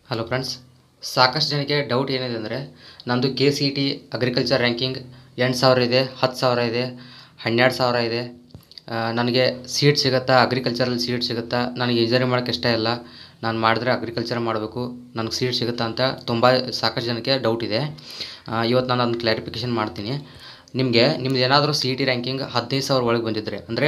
hello friends ಸಾಕಷ್ಟು ಜನಕ್ಕೆ doubt ಏನಿದೆ ಅಂದರೆ ನಂದು K C T agriculture ranking ಎಂಟು ಸಾವಿರ ಇದೆ ಹತ್ತು ಸಾವಿರ ಇದೆ ಹನ್ನೆರಡು ಸಾವಿರ ಇದೆ ಆ, ನನಗೆ ಸೀಟ್ ಸಿಗುತ್ತಾ ಅಗ್ರಿಕಲ್ಚರಲ್ಲಿ ಸೀಟ್ ಸಿಗುತ್ತಾ ನನಗೆ ಇಂಜಿನಿಯರಿಂಗ್ ಮಾಡೋಕ್ಕೆ ಇಷ್ಟ ಇಲ್ಲ ನಾನು ಮಾಡಿದ್ರೆ ಅಗ್ರಿಕಲ್ಚರ್ ಮಾಡಬೇಕು ನನಗೆ ಸೀಟ್ ಸಿಗುತ್ತಾ ಅಂತ ತುಂಬ ಸಾಕಷ್ಟು ಜನಕ್ಕೆ ಡೌಟ್ ಇದೆ ಆ, ಇವತ್ತು ನಾನು ಅದನ್ನ ಕ್ಲಾರಿಫಿಕೇಷನ್ ಮಾಡ್ತೀನಿ ನಿಮಗೆ ನಿಮ್ದು ಏನಾದರೂ ಸಿ ಇ ಟಿ ರ್ಯಾಂಕಿಂಗ್ ಹದಿನೈದು ಸಾವಿರ ಒಳಗೆ ಬಂದಿದ್ದರೆ ಅಂದರೆ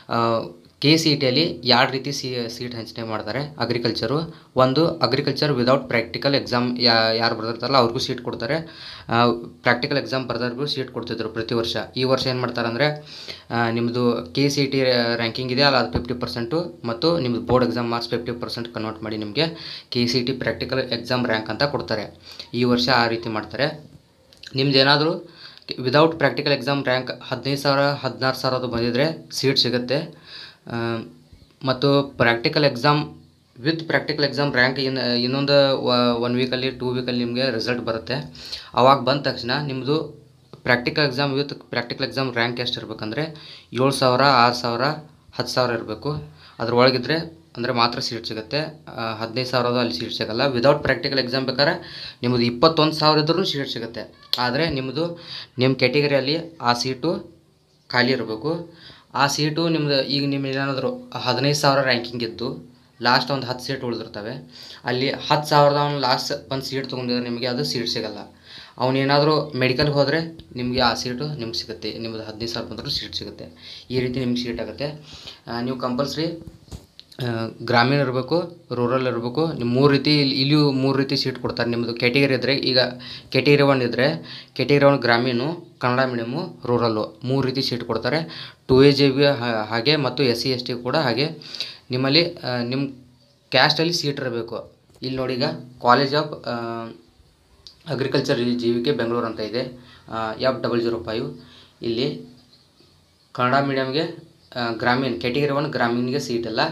ಕೆ ಸಿ ಇ ಟಿಯಲ್ಲಿ ಎರಡು ರೀತಿ ಸಿ ಸೀಟ್ ಹಂಚನೆ ಮಾಡ್ತಾರೆ ಅಗ್ರಿಕಲ್ಚರು ಒಂದು ಅಗ್ರಿಕಲ್ಚರ್ ವಿದೌಟ್ ಪ್ರಾಕ್ಟಿಕಲ್ ಎಕ್ಸಾಮ್ ಯಾರು ಬರ್ದಿರ್ತಾರಲ್ಲ ಅವ್ರಿಗೂ ಸೀಟ್ ಕೊಡ್ತಾರೆ ಪ್ರಾಕ್ಟಿಕಲ್ ಎಕ್ಸಾಮ್ ಬರ್ದವ್ರಿಗೂ ಸೀಟ್ ಕೊಡ್ತಿದ್ರು ಪ್ರತಿ ವರ್ಷ ಈ ವರ್ಷ ಏನು ಮಾಡ್ತಾರೆ ಅಂದರೆ ನಿಮ್ಮದು K C E T ranking ಇದೆ ಅಲ್ಲ ಅದು ಫಿಫ್ಟಿ ಪರ್ಸೆಂಟು ಮತ್ತು ನಿಮ್ಮದು board exam marks fifty percent convert ಮಾಡಿ ನಿಮಗೆ K C E T practical exam rank ಅಂತ ಕೊಡ್ತಾರೆ ಈ ವರ್ಷ ಆ ರೀತಿ ಮಾಡ್ತಾರೆ ನಿಮ್ದು ಏನಾದರೂ ವಿದೌಟ್ ಪ್ರಾಕ್ಟಿಕಲ್ ಎಕ್ಸಾಮ್ ರ್ಯಾಂಕ್ ಹದಿನೈದು ಸಾವಿರ ಹದಿನಾರು ಸಾವಿರದ್ದು ಬಂದಿದ್ದರೆ ಸೀಟ್ ಸಿಗುತ್ತೆ ಆ, ಮತ್ತು practical exam with practical exam rank in ಇನ್ನೊಂದು ಒನ್ ವೀಕಲ್ಲಿ ಟೂ ವೀಕಲ್ಲಿ ನಿಮಗೆ ರಿಸಲ್ಟ್ ಬರುತ್ತೆ ಅವಾಗ ಬಂದ ತಕ್ಷಣ ನಿಮ್ಮದು practical exam with practical exam rank ಎಷ್ಟು ಇರಬೇಕಂದ್ರೆ ಏಳು ಸಾವಿರ ಆರು ಸಾವಿರ ಹತ್ತು ಸಾವಿರ ಇರಬೇಕು ಅದ್ರೊಳಗಿದ್ರೆ ಅಂದರೆ ಮಾತ್ರ ಸೀಟ್ ಸಿಗುತ್ತೆ ಆ, ಹದಿನೈದು ಸಾವಿರದ ಅಲ್ಲಿ ಸೀಟ್ ಸಿಗಲ್ಲ ವಿದೌಟ್ ಪ್ರಾಕ್ಟಿಕಲ್ ಎಕ್ಸಾಮ್ ಬೇಕಾದ್ರೆ ನಿಮ್ಮದು ಇಪ್ಪತ್ತೊಂದು ಸಾವಿರ ಇದ್ರೂ ಸೀಟ್ ಸಿಗುತ್ತೆ ಆದರೆ ನಿಮ್ಮದು ನಿಮ್ಮ ಕ್ಯಾಟಗರಿಯಲ್ಲಿ ಆ ಸೀಟು ಖಾಲಿ ಇರಬೇಕು ಆ ಸೀಟು ನಿಮ್ದು ಈಗ ನಿಮ್ದು ಏನಾದರೂ ಹದಿನೈದು ಸಾವಿರ ರ್ಯಾಂಕಿಂಗ್ ಇದ್ದು ಲಾಸ್ಟ್ ಒಂದು ಹತ್ತು ಸೀಟ್ ಉಳಿದಿರ್ತವೆ ಅಲ್ಲಿ ಹತ್ತು ಸಾವಿರದ ಅವ್ನು ಲಾಸ್ಟ್ ಒಂದು ಸೀಟ್ ತೊಗೊಂಡಿದ್ರೆ ನಿಮಗೆ ಅದು ಸೀಟ್ ಸಿಗಲ್ಲ ಅವನೇನಾದರೂ ಮೆಡಿಕಲ್ಗೆ ಹೋದರೆ ನಿಮಗೆ ಆ ಸೀಟು ನಿಮ್ಗೆ ಸಿಗುತ್ತೆ ನಿಮ್ಮದು ಹದಿನೈದು ಸಾವಿರ ಬಂದರೂ ಸೀಟ್ ಸಿಗುತ್ತೆ ಈ ರೀತಿ ನಿಮ್ಗೆ ಸೀಟ್ ಆಗುತ್ತೆ ಆ, ನೀವು ಕಂಪಲ್ಸ್ರಿ ಗ್ರಾಮೀಣ ಇರಬೇಕು ರೂರಲ್ ಇರಬೇಕು ನಿಮ್ಮ ಮೂರು ರೀತಿ ಇಲ್ಲಿ ಇಲ್ಲಿಯೂ ಮೂರು ರೀತಿ ಸೀಟ್ ಕೊಡ್ತಾರೆ ನಿಮ್ಮದು ಕ್ಯಾಟಗರಿ ಇದ್ದರೆ ಈಗ ಕ್ಯಾಟಗರಿ ಒನ್ ಇದ್ದರೆ ಕ್ಯಾಟಗರಿ ಒನ್ ಗ್ರಾಮೀಣು ಕನ್ನಡ ಮೀಡಿಯಮು ರೂರಲ್ಲು ಮೂರು ರೀತಿ ಸೀಟ್ ಕೊಡ್ತಾರೆ ಟು ಎ ಜೆ ಬಿ ಹಾಗೆ ಮತ್ತು ಎಸ್ ಸಿ ಎಸ್ ಟಿ ಕೂಡ ಹಾಗೆ ನಿಮ್ಮಲ್ಲಿ ಆ, ನಿಮ್ಮ ಕ್ಯಾಸ್ಟಲ್ಲಿ ಸೀಟ್ ಇರಬೇಕು ಇಲ್ಲಿ ನೋಡಿ ಈಗ college of agriculture G V K Bengaluru ಅಂತ ಇದೆ ಎಫ್ ಡಬಲ್ ಜೀರೋ ಫೈವ್ ಇಲ್ಲಿ ಕನ್ನಡ ಮೀಡಿಯಮ್ಗೆ ಗ್ರಾಮೀಣ ಕೆಟಗರಿ ಒನ್ ಗ್ರಾಮೀಣ್ಗೆ ಸೀಟ್ ಇಲ್ಲ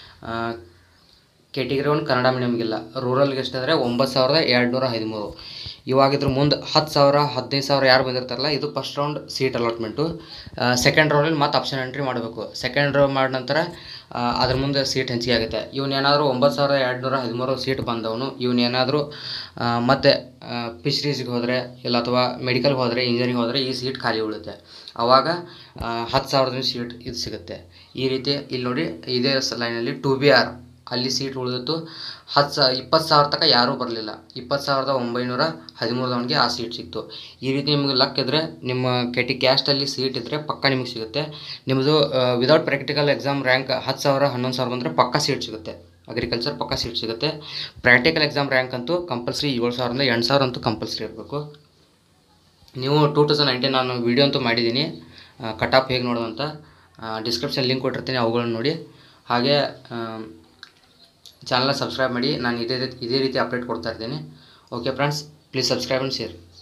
ಕೆಟಗರಿ ಒನ್ ಕನ್ನಡ ಮೀಡಿಯಮ್ಗಿಲ್ಲ ರೂರಲ್ಗೆ ಎಷ್ಟಂದರೆ ಒಂಬತ್ತು ಸಾವಿರದ ಎರಡು ನೂರ ಹದಿಮೂರು ಇವಾಗಿದ್ರ ಮುಂದೆ ಹತ್ತು ಸಾವಿರ ಹದಿನೈದು ಸಾವಿರ ಯಾರು ಬಂದಿರ್ತಾರಲ್ಲ ಇದು first round seat allotment second ರೌಂಡಲ್ಲಿ ಮತ್ತೆ ಆಪ್ಷನ್ ಎಂಟ್ರಿ ಮಾಡಬೇಕು ಸೆಕೆಂಡ್ ರೌಂಡ್ ಮಾಡಿದ ನಂತರ ಆ, ಅದ್ರ ಮುಂದೆ ಸೀಟ್ ಹಂಚಿಕೆ ಆಗುತ್ತೆ ಇವನೇನಾದರೂ ಒಂಬತ್ತು ಸಾವಿರದ ಎರಡು ನೂರ ಹದಿಮೂರು ಸೀಟ್ ಬಂದವನು ಇವನೇನಾದರೂ ಮತ್ತೆ ಫಿಶ್ರೀಸ್ಗೆ ಹೋದರೆ ಇಲ್ಲ ಅಥವಾ ಮೆಡಿಕಲ್ಗೆ ಹೋದರೆ ಇಂಜಿನಿಯರಿಂಗ್ ಹೋದರೆ ಈ ಸೀಟ್ ಖಾಲಿ ಉಳಿಯುತ್ತೆ ಆವಾಗ ಆ, ಹತ್ತು ಸಾವಿರದ ಸೀಟ್ ಇದು ಸಿಗುತ್ತೆ ಈ ರೀತಿ ಇಲ್ಲಿ ನೋಡಿ ಇದೇ ಲೈನಲ್ಲಿ ಟು ಬಿ ಆರ್ ಅಲ್ಲಿ ಸೀಟ್ ಉಳಿದಿತ್ತು ಹತ್ತು ಸಾ ಇಪ್ಪತ್ತು ಸಾವಿರ ತನಕ ಯಾರೂ ಬರಲಿಲ್ಲ ಇಪ್ಪತ್ತು ಸಾವಿರದ ಒಂಬೈನೂರ ಹದಿಮೂರದವನಿಗೆ ಆ ಸೀಟ್ ಸಿಕ್ತು ಈ ರೀತಿ ನಿಮಗೆ ಲಕ್ ಇದ್ದರೆ ನಿಮ್ಮ ಕೆಟಿ ಕ್ಯಾಸ್ಟಲ್ಲಿ ಸೀಟ್ ಇದ್ದರೆ ಪಕ್ಕ ನಿಮಗೆ ಸಿಗುತ್ತೆ ನಿಮ್ಮದು ವಿದೌಟ್ ಪ್ರಾಕ್ಟಿಕಲ್ ಎಕ್ಸಾಮ್ ರ್ಯಾಂಕ್ ಹತ್ತು ಸಾವಿರ ಹನ್ನೊಂದು ಸಾವಿರ ಬಂದರೆ ಪಕ್ಕ ಸೀಟ್ ಸಿಗುತ್ತೆ ಅಗ್ರಿಕಲ್ಚರ್ ಪಕ್ಕ ಸೀಟ್ ಸಿಗುತ್ತೆ ಪ್ರಾಕ್ಟಿಕಲ್ ಎಕ್ಸಾಮ್ ರ್ಯಾಂಕ್ ಅಂತೂ ಕಂಪಲ್ಸರಿ ಏಳು ಸಾವಿರದಿಂದ ಎಂಟು ಸಾವಿರ ಅಂತೂ ಕಂಪಲ್ಸರಿ ಇರಬೇಕು ನೀವು ಟೂ ತೌಸಂಡ್ ನೈನ್ಟೀನ್ ನಾನು ವೀಡಿಯೋ ಅಂತೂ ಮಾಡಿದ್ದೀನಿ ಕಟ್ ಆಫ್ ಹೇಗೆ ನೋಡೋದು ಅಂತ ಡಿಸ್ಕ್ರಿಪ್ಷನ್ ಲಿಂಕ್ ಕೊಟ್ಟಿರ್ತೀನಿ ಅವುಗಳನ್ನ ನೋಡಿ ಹಾಗೆ ಚಾನಲ್ನ ಸಬ್ಸ್ಕ್ರೈಬ್ ಮಾಡಿ ನಾನು ಇದೇ ರೀತಿ ಇದೇ ರೀತಿ ಅಪ್ಡೇಟ್ ಕೊಡ್ತಾ ಇರ್ತೀನಿ okay friends please subscribe and share